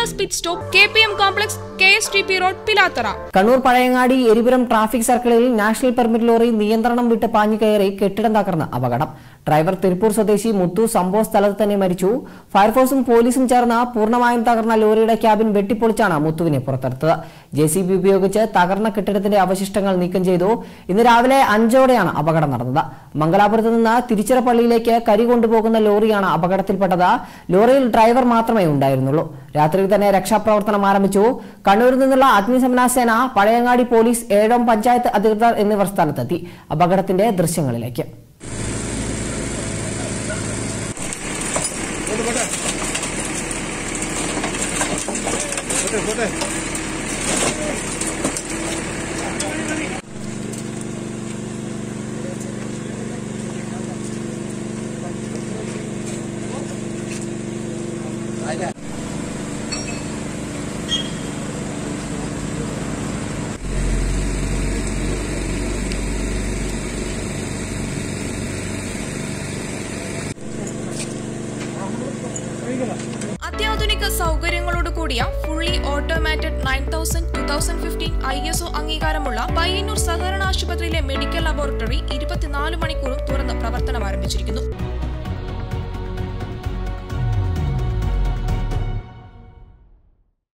Riders pit stop K P M complex K S T P road Pilathara Kannur Pazhayangadi Eripuram traffic സർക്കിളിൽ national permit lorry നിയന്ത്രണം വിട്ട് പാഞ്ഞു കയറി കെട്ടിടം തകർന്ന് അപകടം ഡ്രൈവർ തിരുപ്പൂർ സ്വദേശി മുത്തു സംഭവ സ്ഥലത്ത് തന്നെ മരിച്ചു ഫയർഫോഴ്സും പോലീസും ചേർന്ന് പൂർണ്ണമായും തകർന്ന ലോറിയുടെ ക്യാബിൻ വെട്ടിപ്പൊളിച്ചാണ് മുത്തുവിനെ പുറത്തെടുത്തത് ജെ സി ബി ഉപയോഗിച്ച് തകർന്ന കെട്ടിടത്തിന്റെ അവശിഷ്ടങ്ങൾ നീക്കം ചെയ്തു ഇന്ന് രാവിലെ അഞ്ചോടെയാണ് അപകടം നടന്നത് മംഗലാപുരത്ത് നിന്ന് തിരുച്ചിറപ്പള്ളിയിലേക്ക് കരി കൊണ്ടുപോകുന്ന ലോറിയാണ് അപകടത്തിൽപ്പെട്ടത് ലോറിയിൽ ഡ്രൈവർ മാത്രമേ ഉണ്ടായിരുന്നുള്ളൂ രാത്രിയിൽ തന്നെ രക്ഷാപ്രവർത്തനം ആരംഭിച്ചു കണ്ണൂരിൽ നിന്നുള്ള അഗ്നിശമന സേന പഴയങ്ങാടി പോലീസ് ഏഴോം പഞ്ചായത്ത് അധികൃതർ എന്നിവർ സ്ഥലത്തെത്തി അപകടത്തിന്റെ ദൃശ്യങ്ങളിലേക്ക് അത്യാധുനിക സൗകര്യങ്ങളോട് കൂടിയ fully automated nine thousand two thousand fifteen I S O അംഗീകാരമുള്ള പയ്യന്നൂർ സഹകരണ ആശുപത്രിയിലെ മെഡിക്കൽ ലബോറട്ടറി ഇരുപത്തിനാല് മണിക്കൂറും തുറന്ന് പ്രവർത്തനം ആരംഭിച്ചിരിക്കുന്നു